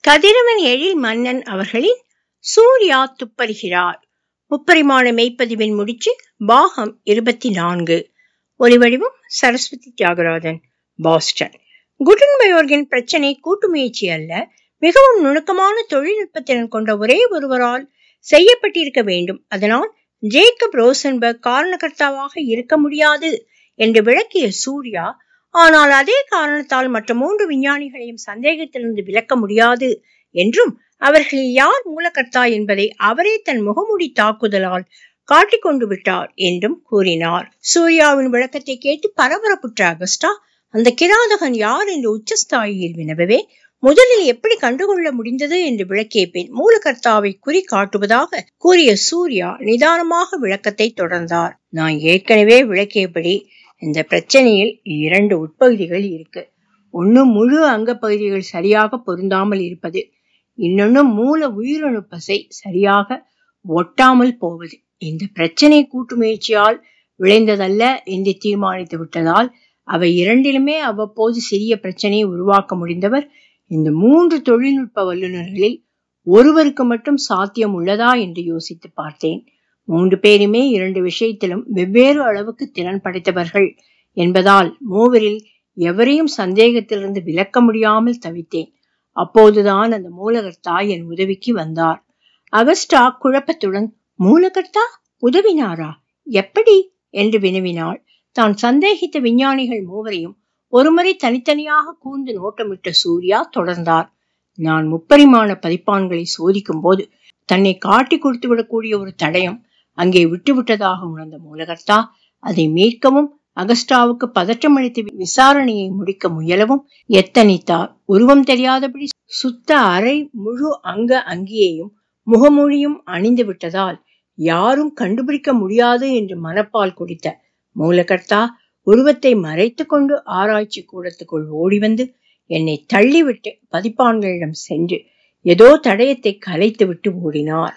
கதிரவன் எழில் மன்னன் அவர்களின் சூர்யா துப்பறிகிறார் முப்பரிமாண மெய்ப்பதிவின் முடிச்சு பாகம் இருபத்தி நான்கு ஒலிவடிவம் சரஸ்வதி தியாகராஜன் பாஸ்டன் குட்டன்பயோர்கின் பிரச்சனை கூட்டு முயற்சி அல்ல மிகவும் நுணுக்கமான தொழில்நுட்பத்திறன் கொண்ட ஒரே ஒருவரால் செய்யப்பட்டிருக்க வேண்டும் அதனால் ஜேக்கப் ரோசன்பர்க் காரணகர்த்தாவாக இருக்க முடியாது என்று விளக்கிய சூர்யா ஆனால் அதே காரணத்தால் மற்ற மூன்று விஞ்ஞானிகளையும் சந்தேகத்திலிருந்து விலக்க முடியாது என்றும் அவர்களில் யார் மூலகர்த்தா என்பதை அவரே தன் முகமூடி தாக்குதலால் காட்டிக் கொண்டு விட்டார் என்றும் கூறினார் சூர்யாவின் விளக்கத்தை கேட்டு பரபரப்புற்ற அகஸ்டா அந்த கிராதகன் யார் என்று உச்சஸ்தாயியில் வினவவே முதலில் எப்படி கண்டுகொள்ள முடிந்தது என்று விளக்கிய பின் மூலகர்த்தாவை குறி காட்டுவதாக கூறிய சூர்யா நிதானமாக விளக்கத்தை தொடர்ந்தார் நான் ஏற்கனவே விளக்கியபடி இந்த பிரச்சனையில் இரண்டு உட்பகுதிகள் இருக்கு ஒன்னு முழு அங்க பகுதிகள் சரியாக பொருந்தாமல் இருப்பது இன்னொன்னு மூல உயிரணு பசை சரியாக ஒட்டாமல் போவது இந்த பிரச்சனை கூட்டு முயற்சியால் விளைந்ததல்ல என்று தீர்மானித்து விட்டதால் அவை இரண்டிலுமே அவ்வப்போது சிறிய பிரச்சனையை உருவாக்க முடிந்தவர் இந்த மூன்று தொழில்நுட்ப வல்லுநர்களில் ஒருவருக்கு மட்டும் சாத்தியம் உள்ளதா என்று யோசித்து பார்த்தேன் மூன்று பேருமே இரண்டு விஷயத்திலும் வெவ்வேறு அளவுக்கு திறன் படைத்தவர்கள் என்பதால் மூவரில் எவரையும் சந்தேகத்திலிருந்து விலக்க முடியாமல் தவித்தேன் அப்போதுதான் அந்த மூலகர்த்தா என் உதவிக்கு வந்தார் அகஸ்டா குழப்பத்துடன் மூலகர்த்தா உதவினாரா எப்படி என்று வினவினாள் தான் சந்தேகித்த விஞ்ஞானிகள் மூவரையும் ஒருமுறை தனித்தனியாக கூர்ந்து நோட்டமிட்ட சூர்யா தொடர்ந்தார் நான் முப்பரிமாண பதிப்பான்களை சோதிக்கும் போது தன்னை காட்டி கொடுத்து விடக்கூடிய ஒரு தடயம் அங்கே விட்டுவிட்டதாக உணர்ந்த மூலகர்த்தா அதை மீட்கவும் அகஸ்டாவுக்கு பதற்றமளித்து விசாரணையை முடிக்க முயலவும் எத்தனித்தார் உருவம் தெரியாதபடி சுத்த அரை முழு அங்க அங்கியையும் முகமொழியும் அணிந்து விட்டதால் யாரும் கண்டுபிடிக்க முடியாது என்று மனப்பால் குடித்த மூலகர்த்தா உருவத்தை மறைத்து கொண்டு ஆராய்ச்சி கூடத்துக்குள் ஓடி வந்து என்னை தள்ளிவிட்டு பதிப்பான்களிடம் சென்று ஏதோ தடயத்தை கலைத்து விட்டு ஓடினார்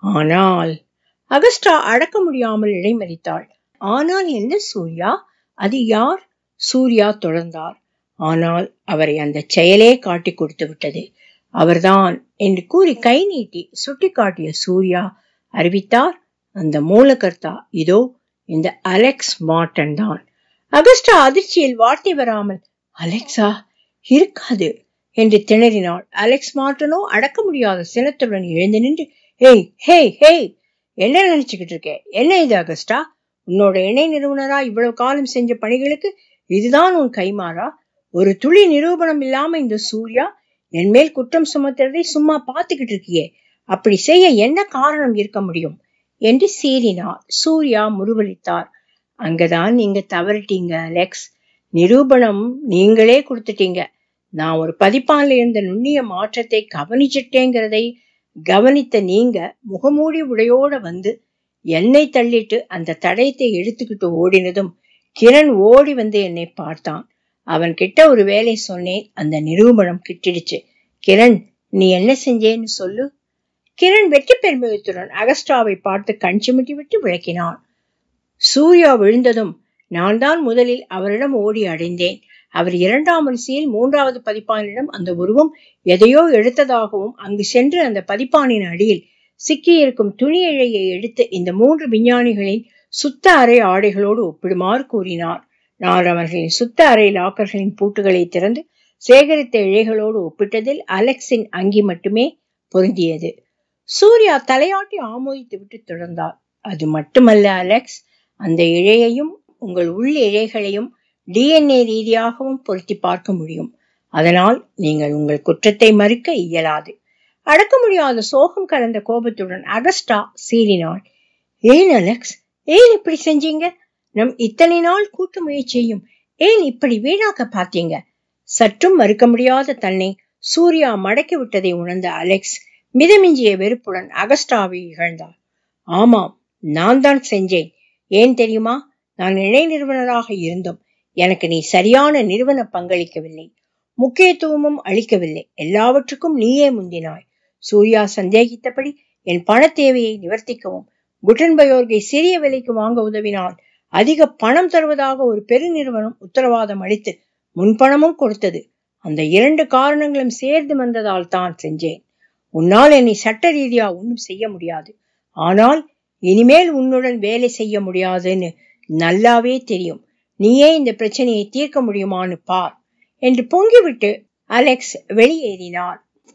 ஆனால் அகஸ்டா அடக்க முடியாமல் இடைமறித்தாள் ஆனால் என்ன சூர்யா அது யார் சூர்யா தொடர்ந்தார் ஆனால் அவரை அந்த செயலே காட்டி கொடுத்து விட்டது அவர்தான் என்று கூறி கை நீட்டி சுட்டி காட்டிய சூர்யா அறிவித்தார் அந்த மூலகர்த்தா இதோ இந்த அலெக்ஸ் மார்டன் தான் அகஸ்டா அதிர்ச்சியில் வார்த்தை வராமல் அலெக்ஸா இருக்காது என்று திணறினாள் அலெக்ஸ் மார்டனோ அடக்க முடியாத சினத்துடன் எழுந்து நின்று ஹேய் ஹேய் ஹேய் என்ன நினைச்சுக்கிட்டு இருக்க என்ன இது அகஸ்டா உன்னோட இணை நிறுவனரா இவ்வளவு காலம் செஞ்ச பணிகளுக்கு இதுதான் உன் கைமாறா ஒரு துளி நிரூபணம் இல்லாம இந்த சூர்யா என் மேல் குற்றம் சுமத்துறதை சும்மா பாத்துக்கிட்டு இருக்கியே அப்படி செய்ய என்ன காரணம் இருக்க முடியும் என்று சீறினார் சூர்யா முருவளித்தார் அங்கதான் நீங்க தவறிட்டீங்க அலெக்ஸ் நிரூபணம் நீங்களே கொடுத்துட்டீங்க நான் ஒரு பதிப்பான்ல இருந்த நுண்ணிய மாற்றத்தை கவனிச்சிட்டேங்கிறதை கவனித்த நீங்க முகமூடி உடையோட வந்து என்னை தள்ளிட்டு அந்த தடயத்தை எடுத்துக்கிட்டு ஓடினதும் கிரண் ஓடி வந்து என்னை பார்த்தான் அவன் கிட்ட ஒரு வேலை சொன்னேன் அந்த நிரூபணம் கிட்டிடுச்சு கிரண் நீ என்ன செஞ்சேன்னு சொல்லு கிரண் வெற்றி பெருமிதத்துடன் அகஸ்டாவை பார்த்து கண் சிமிட்டி விட்டு விளக்கினான் சூர்யா விழுந்ததும் நான் தான் முதலில் அவரிடம் ஓடி அடைந்தேன் அவர் இரண்டாம் வரிசையில் மூன்றாவது பதிப்பானிடம் அந்த உருவம் எதையோ எடுத்ததாகவும் அங்கு சென்று அந்த பதிப்பானின் அடியில் சிக்கியிருக்கும் துணி இழையை எடுத்து இந்த மூன்று விஞ்ஞானிகளின் சுத்த அறை ஆடைகளோடு ஒப்பிடுமாறு கூறினார் நான் அவர்களின் சுத்த அறை லாக்கர்களின் பூட்டுகளை திறந்து சேகரித்த இழைகளோடு ஒப்பிட்டதில் அலெக்ஸின் அங்கி மட்டுமே பொருந்தியது சூர்யா தலையாட்டி ஆமோதித்து விட்டு தொடர்ந்தார் அது மட்டுமல்ல அலெக்ஸ் அந்த இழையையும் உங்கள் உள் இழைகளையும் டிஎன்ஏ ரீதியாகவும் பொருத்தி பார்க்க முடியும் அதனால் நீங்கள் உங்கள் குற்றத்தை மறுக்க இயலாது அடக்க முடியாத சோகம் கலந்த கோபத்துடன் அகஸ்டா சீறினாள் ஏன் அலெக்ஸ் ஏன் இப்படி செஞ்சீங்க நம் இத்தனை நாள் கூட்டு முயற்சியையும் ஏன் இப்படி வீணாக்க பார்த்தீங்க சற்றும் மறுக்க முடியாத தன்னை சூர்யா மடக்கி விட்டதை உணர்ந்த அலெக்ஸ் மிதமிஞ்சிய வெறுப்புடன் அகஸ்டாவை இகழ்ந்தார் ஆமாம் நான் தான் செஞ்சேன் ஏன் தெரியுமா நான் இணை நிறுவனராக இருந்தும் எனக்கு நீ சரியான நிறுவன பங்களிக்கவில்லை முக்கியத்துவமும் அளிக்கவில்லை எல்லாவற்றுக்கும் நீயே முந்தினாய் சூர்யா சந்தேகித்தபடி என் பண தேவையை நிவர்த்திக்கவும் குட்டன்பயோர்கை சிறிய விலைக்கு வாங்க உதவினால் அதிக பணம் தருவதாக ஒரு பெருநிறுவனம் உத்தரவாதம் அளித்து முன்பணமும் கொடுத்தது அந்த இரண்டு காரணங்களும் சேர்ந்து வந்ததால் தான் செஞ்சேன் உன்னால் என்னை சட்ட ரீதியா ஒன்றும் செய்ய முடியாது ஆனால் இனிமேல் உன்னுடன் வேலை செய்ய முடியாதுன்னு நல்லாவே தெரியும் நீயே இந்த பிரச்சனையை தீர்க்க முடியுமான்னு பார் என்று பொங்கிவிட்டு அலெக்ஸ் வெளியேறினார்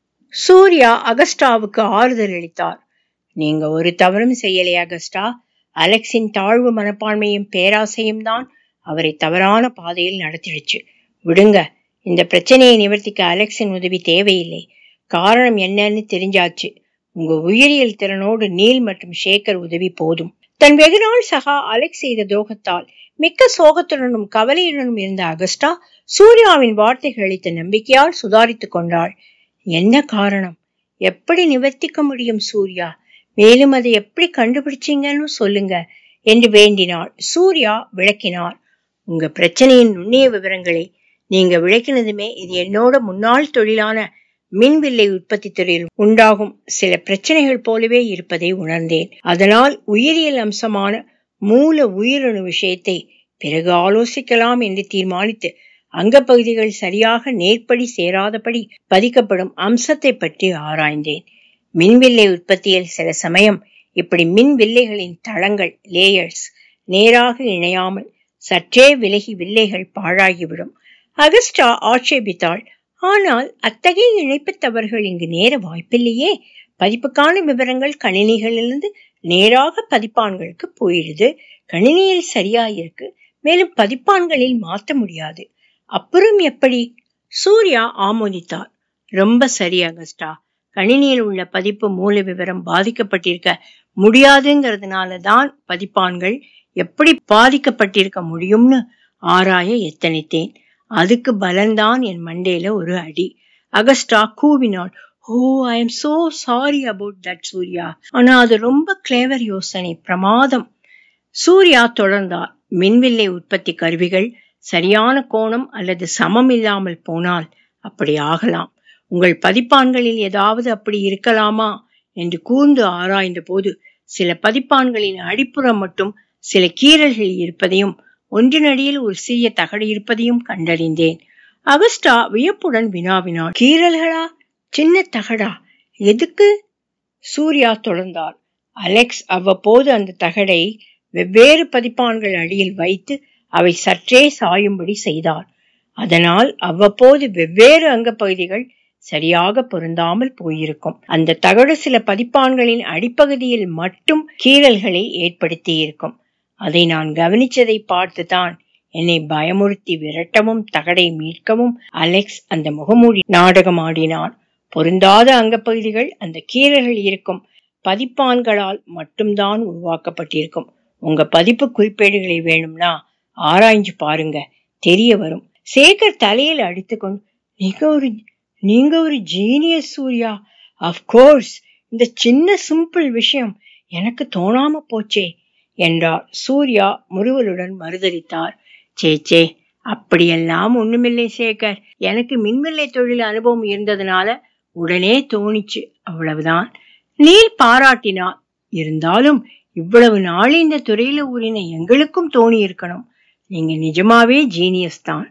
சூர்யா அகஸ்டாவுக்கு ஆறுதல் அளித்தார் நீங்க ஒரு தவறும் செய்யலை அகஸ்டா அலெக்ஸின் தாழ்வு மனப்பான்மையும் பேராசையும் தான் அவரை தவறான பாதையில் நடத்திடுச்சு விடுங்க இந்த பிரச்சனையை நிவர்த்திக்க அலெக்ஸின் உதவி தேவையில்லை காரணம் என்னன்னு தெரிஞ்சாச்சு உங்க உயிரியல் திறனோடு நீல் மற்றும் ஷேகர் உதவி போதும் தன் வெகுநாள் சகா அலெக்ஸ் செய்த துரோகத்தால் மிக்க சோகத்துடனும் கவலையுடனும் இருந்த அகஸ்டா சூர்யாவின் வார்த்தைகள் அளித்த நம்பிக்கையால் சுதாரித்துக் கொண்டாள் என்ன காரணம் எப்படி நிவர்த்திக்க முடியும் சூர்யா மேலும் அதை எப்படி கண்டுபிடிச்சீங்கன்னு சொல்லுங்க என்று வேண்டினாள் சூர்யா விளக்கினார் உங்க பிரச்சனையின் நுண்ணிய விவரங்களை நீங்க விளக்கினதுமே இது என்னோட முன்னாள் தொழிலான மின்வில்லை உற்பத்தி துறையில் உண்டாகும் சில பிரச்சனைகள் போலவே இருப்பதை உணர்ந்தேன் அதனால் உயிரியல் அம்சமான மூல உயிரணு விஷயத்தை பிறகு ஆலோசிக்கலாம் என்று தீர்மானித்து அங்கப்பகுதிகள் சரியாக நேர்படி சேராதபடி பதிக்கப்படும் அம்சத்தை பற்றி ஆராய்ந்தேன் மின்வில்லை உற்பத்தியில் சில சமயம் இப்படி மின்வில்லைகளின் தளங்கள் லேயர்ஸ் நேராக இணையாமல் சற்றே விலகி வில்லைகள் பாழாகிவிடும் அகஸ்டா ஆட்சேபித்தாள் ஆனால் அத்தகைய இணைப்பு தவறுகள் இங்கு நேர வாய்ப்பில்லையே பதிப்புக்கான விவரங்கள் கணினிகளிலிருந்து நேராக பதிப்பான்களுக்கு போயிடுது கணினியில் சரியாயிருக்கு மேலும் பதிப்பான்களில் மாற்ற முடியாது அப்புறம் எப்படி சூர்யா ஆமோதித்தார் ரொம்ப சரி அகஸ்டா கணினியில் உள்ள பதிப்பு மூல விவரம் பாதிக்கப்பட்டிருக்க முடியாதுங்கிறதுனால தான் பதிப்பான்கள் எப்படி பாதிக்கப்பட்டிருக்க முடியும்னு ஆராய எத்தனித்தேன் அதுக்கு பலன்தான் என் மண்டையில ஒரு அடி அகஸ்டா கூவினாள் oh I am so sorry about that Surya ஆனா அது ரொம்ப கிளேவர் யோசனை பிரமாதம் சூர்யா தொடர்ந்தார் மின்வில்லை உற்பத்தி கருவிகள் சரியான கோணம் அல்லது சமம் இல்லாமல் போனால் அப்படி ஆகலாம் உங்கள் பதிப்பான்களில் ஏதாவது அப்படி இருக்கலாமா என்று கூர்ந்து ஆராய்ந்த போது சில பதிப்பான்களின் அடிப்புறம் மட்டும் சில கீறல்கள் இருப்பதையும் ஒன்றினடியில் ஒரு சிறிய தகடு இருப்பதையும் கண்டறிந்தேன் அகஸ்டா வியப்புடன் வினாவினாள் கீறல்களா சின்ன தகடா எதுக்கு சூர்யா தொடர்ந்தார் அலெக்ஸ் அவ்வப்போது அந்த தகடை வெவ்வேறு பதிப்பான்கள் அடியில் வைத்து அவை சற்றே சாயும்படி செய்தார் அதனால் அவ்வப்போது வெவ்வேறு அங்கப்பகுதிகள் சரியாக பொருந்தாமல் போயிருக்கும் அந்த தகடு சில பதிப்பான்களின் அடிப்பகுதியில் மட்டும் கீறல்களை ஏற்படுத்தி இருக்கும் அதை நான் கவனிச்சதை பார்த்துதான் என்னை பயமுறுத்தி விரட்டவும் தகடை மீட்கவும் அலெக்ஸ் அந்த முகமூடி நாடகம் ஆடினான் பொருந்தாத அங்கப்பகுதிகள் அந்த கீறல்கள் இருக்கும் பதிப்பான்களால் மட்டும்தான் உருவாக்கப்பட்டிருக்கும் உங்க பதிப்பு குறிப்பேடுகளை வேணும்னா ஆராய்ஞ்சு பாருங்க தெரிய வரும் சேகர் தலையில் அடித்துக்கொண்டு நீங்க ஒரு நீங்க ஒரு ஜீனியஸ் சூர்யா அப்கோர்ஸ் இந்த சின்ன சிம்பிள் விஷயம் எனக்கு தோணாம போச்சே என்றார் சூர்யா முறுவலுடன் மறுதளித்தார் சே சே அப்படியெல்லாம் ஒண்ணுமில்லை சேகர் எனக்கு மின்வில்லை தொழில் அனுபவம் இருந்ததுனால உடனே தோணிச்சு அவ்வளவுதான் நீர் பாராட்டினார் இருந்தாலும் இவ்வளவு நாள் இந்த துறையில ஊறின எங்களுக்கும் தோணி இருக்கணும் நீங்க நிஜமாவே ஜீனியஸ் தான்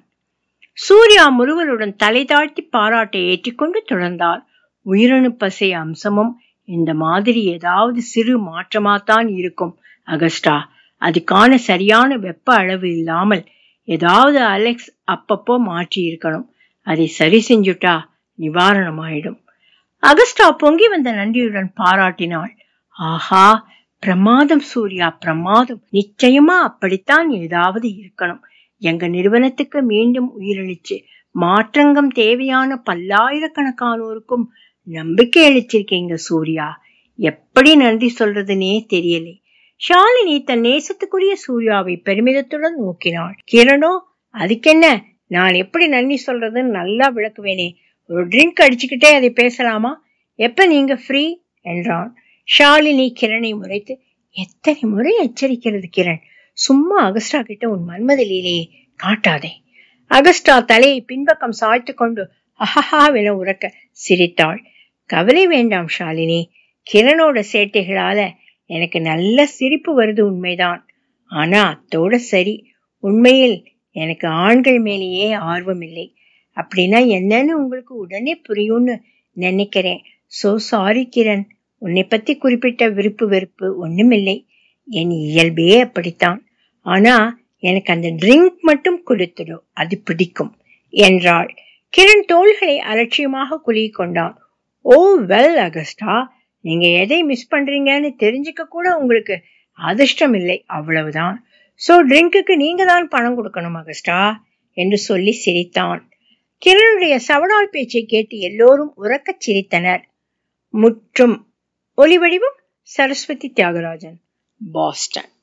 சூர்யா முருவலுடன் தலை தாழ்த்தி பாராட்டை ஏற்றிக்கொண்டு தொடர்ந்தார் உயிரணு பசை அம்சமும் இந்த மாதிரி ஏதாவது சிறு மாற்றமாத்தான் இருக்கும் அகஸ்டா அதுக்கான சரியான வெப்ப அளவு இல்லாமல் ஏதாவது அலெக்ஸ் அப்பப்போ மாற்றி இருக்கணும் அதை சரி செஞ்சுட்டா நிவாரணமாயிடும் அகஸ்டா பொங்கி வந்த நன்றியுடன் பாராட்டினாள் ஆஹா பிரமாதம் சூர்யா பிரமாதம் நிச்சயமா அப்படித்தான் ஏதாவது இருக்கணும் எங்க நிறுவனத்துக்கு மீண்டும் உயிரளிச்சு மாற்றங்கம் தேவையான பல்லாயிரக்கணக்கானோருக்கும் நம்பிக்கை அளிச்சிருக்கீங்க சூர்யா எப்படி நன்றி சொல்றதுனே தெரியலை ஷாலினி தன் நேசத்துக்குரிய சூர்யாவை பெருமிதத்துடன் நோக்கினாள் கிரணோ அதுக்கென்ன நான் எப்படி நன்றி சொல்றதுன்னு நல்லா விளக்குவேனே ஒரு ட்ரிங்க் அடிச்சுக்கிட்டே அதை பேசலாமா எப்ப நீங்க ஃப்ரீ என்றான் ஷாலினி கிரணை முறைத்து எத்தனை முறை எச்சரிக்கிறது கிரண் சும்மா அகஸ்டா கிட்ட உன் மன்மத லீலையை காட்டாதே அகஸ்டா தலையை பின்பக்கம் சாய்த்து கொண்டு அஹஹாவென உறக்க சிரித்தாள் கவலை வேண்டாம் ஷாலினி கிரணோட சேட்டைகளால எனக்கு நல்ல சிரிப்பு வருது உண்மைதான் ஆனா அத்தோட சரி உண்மையில் எனக்கு ஆண்கள் மேலேயே ஆர்வம் இல்லை அப்படின்னா என்னன்னு உங்களுக்கு உடனே புரியும்னு நினைக்கிறேன் சோ சாரி கிரண் உன்னை பத்தி குறிப்பிட்ட விருப்பு வெறுப்பு ஒண்ணுமில்லை என் இயல்பே அப்படித்தான் ஆனா எனக்கு அந்த ட்ரிங்க் மட்டும் கொடுத்துடும் அது பிடிக்கும் என்றாள் கிரண் தோள்களை அலட்சியமாக குலுகி கொண்டான் ஓ வெல் அகஸ்டா நீங்க எதை மிஸ் பண்றீங்கன்னு தெரிஞ்சுக்க கூட உங்களுக்கு அதிர்ஷ்டம் இல்லை அவ்வளவுதான் சோ ட்ரிங்க்குக்கு நீங்க தான் பணம் கொடுக்கணும் அகஸ்டா என்று சொல்லி சிரித்தான் கிரணுடைய சவடால் பேச்சை கேட்டு எல்லோரும் உறக்கச் சிரித்தனர் முற்றும் ஒலிவடிவம் சரஸ்வதி தியாகராஜன் பாஸ்டன்